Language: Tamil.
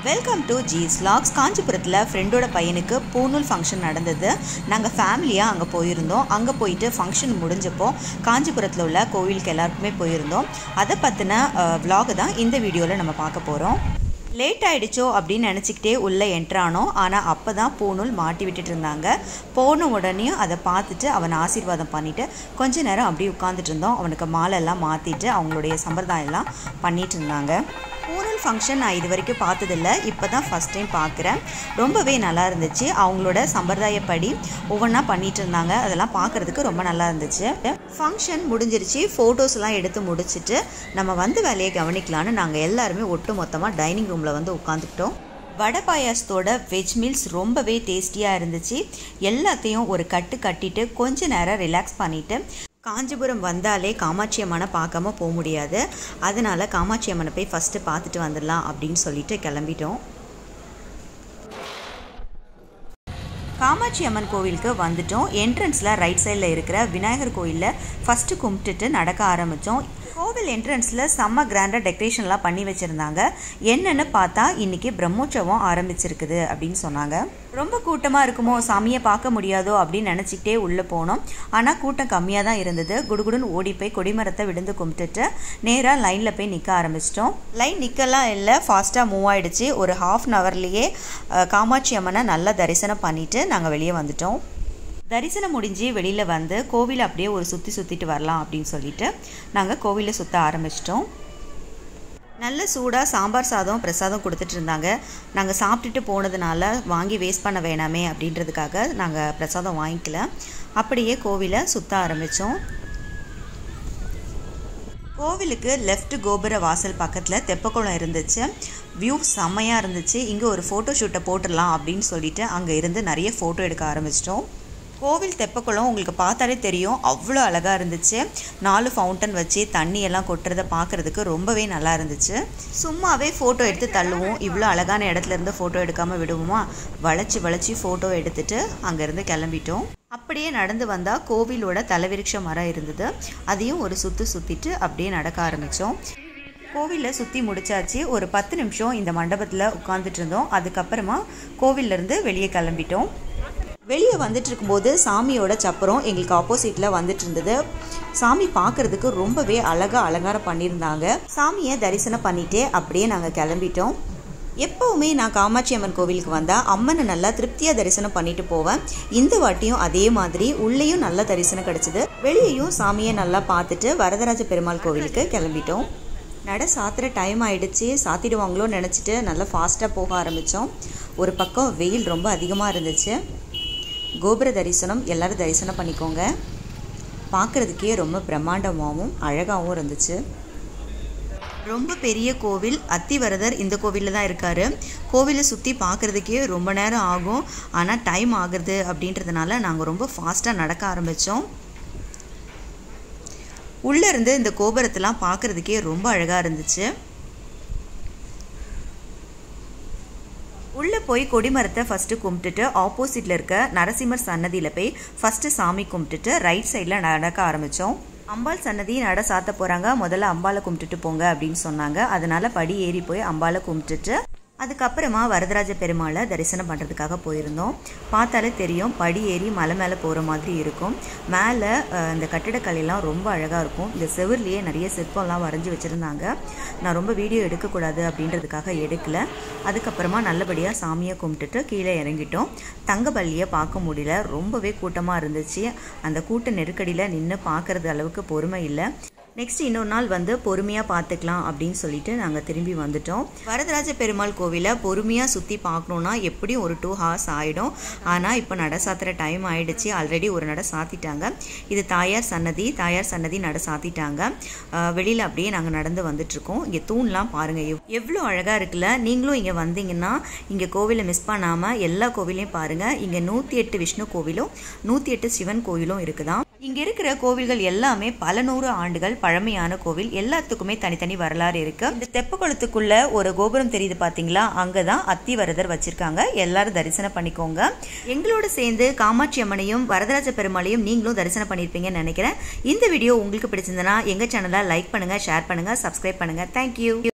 வெல்கம் டு ஜீஸ் லாக்ஸ் காஞ்சிபுரத்தில் ஃப்ரெண்டோட பையனுக்கு பூநூல் ஃபங்க்ஷன் நடந்தது நாங்கள் ஃபேமிலியாக அங்கே போயிருந்தோம் அங்கே போயிட்டு ஃபங்க்ஷன் முடிஞ்சப்போ காஞ்சிபுரத்தில் உள்ள கோவிலுக்கு எல்லாருக்குமே போயிருந்தோம் அதை பற்றின விலாக் தான் இந்த வீடியோவில் நம்ம பார்க்க போகிறோம் லேட் ஆயிடுச்சோ அப்படின்னு நினச்சிக்கிட்டே உள்ளே என்ட்ரானோம் ஆனால் அப்போ தான் பூநூல் மாட்டி விட்டுட்டு இருந்தாங்க போன உடனேயும் அதை பார்த்துட்டு அவனை ஆசீர்வாதம் பண்ணிவிட்டு கொஞ்ச நேரம் அப்படியே உட்காந்துட்டு இருந்தோம் அவனுக்கு மாலை எல்லாம் மாற்றிட்டு அவங்களுடைய சம்பிரதாயம் எல்லாம் பண்ணிட்டு இருந்தாங்க பூனல் ஃபங்க்ஷன் நான் இது வரைக்கும் பார்த்ததில்ல இப்போ தான் ஃபஸ்ட் டைம் பார்க்குறேன் ரொம்பவே நல்லா இருந்துச்சு அவங்களோட சம்பிரதாயப்படி ஒவ்வொன்றா பண்ணிட்டு இருந்தாங்க அதெல்லாம் பார்க்குறதுக்கு ரொம்ப நல்லா இருந்துச்சு ஃபங்க்ஷன் முடிஞ்சிருச்சு ஃபோட்டோஸ்லாம் எடுத்து முடிச்சுட்டு நம்ம வந்து வேலையை கவனிக்கலான்னு நாங்கள் எல்லாருமே ஒட்டு மொத்தமாக டைனிங் ரூமில் வந்து உட்காந்துக்கிட்டோம் வடை பாயாசத்தோட வெஜ் மீல்ஸ் ரொம்பவே டேஸ்டியாக இருந்துச்சு எல்லாத்தையும் ஒரு கட்டு கட்டிட்டு கொஞ்ச நேரம் ரிலாக்ஸ் பண்ணிவிட்டு காஞ்சிபுரம் வந்தாலே காமாட்சி அம்மனை பார்க்காம போக முடியாது அதனால் காமாட்சி அம்மனை போய் ஃபஸ்ட்டு பார்த்துட்டு வந்துடலாம் அப்படின்னு சொல்லிட்டு கிளம்பிட்டோம் காமாட்சி அம்மன் கோவிலுக்கு வந்துட்டோம் என்ட்ரன்ஸில் ரைட் சைடில் இருக்கிற விநாயகர் கோயிலில் ஃபஸ்ட்டு கும்பிட்டுட்டு நடக்க ஆரம்பித்தோம் கோவில் என்ட்ரன்ஸில் செம்ம கிராண்டாக டெக்கரேஷன்லாம் பண்ணி வச்சுருந்தாங்க என்னென்னு பார்த்தா இன்றைக்கி பிரம்மோற்சவம் ஆரம்பிச்சிருக்குது அப்படின்னு சொன்னாங்க ரொம்ப கூட்டமாக இருக்குமோ சாமியை பார்க்க முடியாதோ அப்படின்னு நினச்சிக்கிட்டே உள்ளே போனோம் ஆனால் கூட்டம் கம்மியாக தான் இருந்தது குடுகுடுன்னு ஓடி போய் கொடிமரத்தை விழுந்து கும்பிட்டுட்டு நேராக லைனில் போய் நிற்க ஆரம்பிச்சிட்டோம் லைன் நிற்கலாம் இல்லை ஃபாஸ்ட்டாக மூவ் ஆகிடுச்சு ஒரு ஹாஃப் அன் ஹவர்லேயே காமாட்சி அம்மனை நல்லா தரிசனம் பண்ணிவிட்டு நாங்கள் வெளியே வந்துட்டோம் தரிசனம் முடிஞ்சு வெளியில் வந்து கோவிலை அப்படியே ஒரு சுற்றி சுற்றிட்டு வரலாம் அப்படின்னு சொல்லிட்டு நாங்கள் கோவிலை சுற்ற ஆரம்பிச்சிட்டோம் நல்ல சூடாக சாம்பார் சாதம் பிரசாதம் கொடுத்துட்டு இருந்தாங்க நாங்கள் சாப்பிட்டுட்டு போனதுனால வாங்கி வேஸ்ட் பண்ண வேணாமே அப்படின்றதுக்காக நாங்கள் பிரசாதம் வாங்கிக்கல அப்படியே கோவிலை சுற்ற ஆரம்பித்தோம் கோவிலுக்கு லெஃப்ட் கோபுர வாசல் பக்கத்தில் தெப்பக்குளம் இருந்துச்சு வியூ செம்மையாக இருந்துச்சு இங்கே ஒரு ஃபோட்டோ ஷூட்டை போட்டுடலாம் அப்படின்னு சொல்லிட்டு அங்கே இருந்து நிறைய ஃபோட்டோ எடுக்க ஆரம்பிச்சிட்டோம் கோவில் தெப்பக்குளம் உங்களுக்கு பார்த்தாலே தெரியும் அவ்வளோ அழகாக இருந்துச்சு நாலு ஃபவுண்டன் வச்சு தண்ணியெல்லாம் கொட்டுறதை பார்க்குறதுக்கு ரொம்பவே நல்லா இருந்துச்சு சும்மாவே ஃபோட்டோ எடுத்து தள்ளுவோம் இவ்வளோ அழகான இடத்துல இருந்து ஃபோட்டோ எடுக்காமல் விடுவோமா வளைச்சி வளைச்சி ஃபோட்டோ எடுத்துட்டு அங்கேருந்து கிளம்பிட்டோம் அப்படியே நடந்து வந்தால் கோவிலோட தலைவிருட்ச மரம் இருந்தது அதையும் ஒரு சுற்று சுற்றிட்டு அப்படியே நடக்க ஆரம்பித்தோம் கோவிலில் சுற்றி முடிச்சாச்சு ஒரு பத்து நிமிஷம் இந்த மண்டபத்தில் உட்காந்துட்டு இருந்தோம் அதுக்கப்புறமா கோவிலேருந்து வெளியே கிளம்பிட்டோம் வெளியே வந்துட்டு இருக்கும்போது சாமியோட சப்பரம் எங்களுக்கு ஆப்போசிட்டில் வந்துட்டு இருந்தது சாமி பார்க்கறதுக்கு ரொம்பவே அழகாக அலங்காரம் பண்ணியிருந்தாங்க சாமியை தரிசனம் பண்ணிட்டே அப்படியே நாங்கள் கிளம்பிட்டோம் எப்போவுமே நான் காமாட்சி அம்மன் கோவிலுக்கு வந்தால் அம்மனை நல்லா திருப்தியாக தரிசனம் பண்ணிட்டு போவேன் இந்த வாட்டியும் அதே மாதிரி உள்ளேயும் நல்ல தரிசனம் கிடச்சிது வெளியேயும் சாமியை நல்லா பார்த்துட்டு வரதராஜ பெருமாள் கோவிலுக்கு கிளம்பிட்டோம் நட சாத்துற டைம் ஆயிடுச்சு சாத்திடுவாங்களோன்னு நினச்சிட்டு நல்லா ஃபாஸ்ட்டாக போக ஆரம்பித்தோம் ஒரு பக்கம் வெயில் ரொம்ப அதிகமாக இருந்துச்சு கோபுர தரிசனம் எல்லோரும் தரிசனம் பண்ணிக்கோங்க பார்க்குறதுக்கே ரொம்ப பிரம்மாண்டமாகவும் அழகாகவும் இருந்துச்சு ரொம்ப பெரிய கோவில் அத்திவரதர் இந்த கோவிலில் தான் இருக்கார் கோவிலை சுற்றி பார்க்குறதுக்கே ரொம்ப நேரம் ஆகும் ஆனால் டைம் ஆகுறது அப்படின்றதுனால நாங்கள் ரொம்ப ஃபாஸ்ட்டாக நடக்க ஆரம்பித்தோம் உள்ளேருந்து இந்த கோபுரத்தெல்லாம் பார்க்குறதுக்கே ரொம்ப அழகாக இருந்துச்சு உள்ளே போய் கொடிமரத்தை ஃபஸ்ட்டு கும்பிட்டுட்டு ஆப்போசிட்டில் இருக்க நரசிம்மர் சன்னதியில் போய் ஃபஸ்ட்டு சாமி கும்பிட்டுட்டு ரைட் சைடில் நடக்க ஆரம்பித்தோம் அம்பாள் சன்னதி நட சாத்த போகிறாங்க முதல்ல அம்பாலை கும்பிட்டுட்டு போங்க அப்படின்னு சொன்னாங்க அதனால படி ஏறி போய் அம்பாலை கும்பிட்டுட்டு அதுக்கப்புறமா வரதராஜ பெருமாளை தரிசனம் பண்ணுறதுக்காக போயிருந்தோம் பார்த்தாலே தெரியும் படி ஏறி மலை மேலே போகிற மாதிரி இருக்கும் மேலே இந்த கட்டிடக்கலையெல்லாம் ரொம்ப அழகாக இருக்கும் இந்த செவிர்லேயே நிறைய சிற்பம்லாம் வரைஞ்சி வச்சுருந்தாங்க நான் ரொம்ப வீடியோ எடுக்கக்கூடாது அப்படின்றதுக்காக எடுக்கல அதுக்கப்புறமா நல்லபடியாக சாமியை கும்பிட்டுட்டு கீழே இறங்கிட்டோம் தங்கபள்ளியை பார்க்க முடியல ரொம்பவே கூட்டமாக இருந்துச்சு அந்த கூட்ட நெருக்கடியில் நின்று பார்க்குறது அளவுக்கு பொறுமை இல்லை நெக்ஸ்ட் இன்னொரு நாள் வந்து பொறுமையாக பார்த்துக்கலாம் அப்படின்னு சொல்லிட்டு நாங்கள் திரும்பி வந்துட்டோம் வரதராஜ பெருமாள் கோவிலை பொறுமையாக சுற்றி பார்க்கணுன்னா எப்படியும் ஒரு டூ ஹவர்ஸ் ஆகிடும் ஆனால் இப்போ நட சாத்துற டைம் ஆகிடுச்சு ஆல்ரெடி ஒரு நட சாத்திட்டாங்க இது தாயார் சன்னதி தாயார் சன்னதி நட சாத்திட்டாங்க வெளியில் அப்படியே நாங்கள் நடந்து வந்துட்ருக்கோம் இங்கே தூண்லாம் பாருங்கள் எவ் எவ்வளோ அழகாக இருக்குல்ல நீங்களும் இங்கே வந்தீங்கன்னா இங்கே கோவிலை மிஸ் பண்ணாமல் எல்லா கோவிலையும் பாருங்கள் இங்கே நூற்றி எட்டு விஷ்ணு கோவிலும் நூற்றி எட்டு சிவன் கோவிலும் இருக்குதான் இங்கே இருக்கிற கோவில்கள் எல்லாமே பல நூறு ஆண்டுகள் பழமையான கோவில் எல்லாத்துக்குமே தனித்தனி வரலாறு இருக்கு இந்த தெப்பக்குளத்துக்குள்ள ஒரு கோபுரம் தெரியுது பாத்தீங்களா அங்கதான் அத்திவரதர் வச்சிருக்காங்க எல்லாரும் தரிசனம் பண்ணிக்கோங்க எங்களோட சேர்ந்து காமாட்சி அம்மனையும் வரதராஜ பெருமாளையும் நீங்களும் தரிசனம் பண்ணியிருப்பீங்கன்னு நினைக்கிறேன் இந்த வீடியோ உங்களுக்கு பிடிச்சிருந்தனா எங்க சேனலை லைக் பண்ணுங்க ஷேர் பண்ணுங்க சப்ஸ்கிரைப் பண்ணுங்க தேங்க்யூ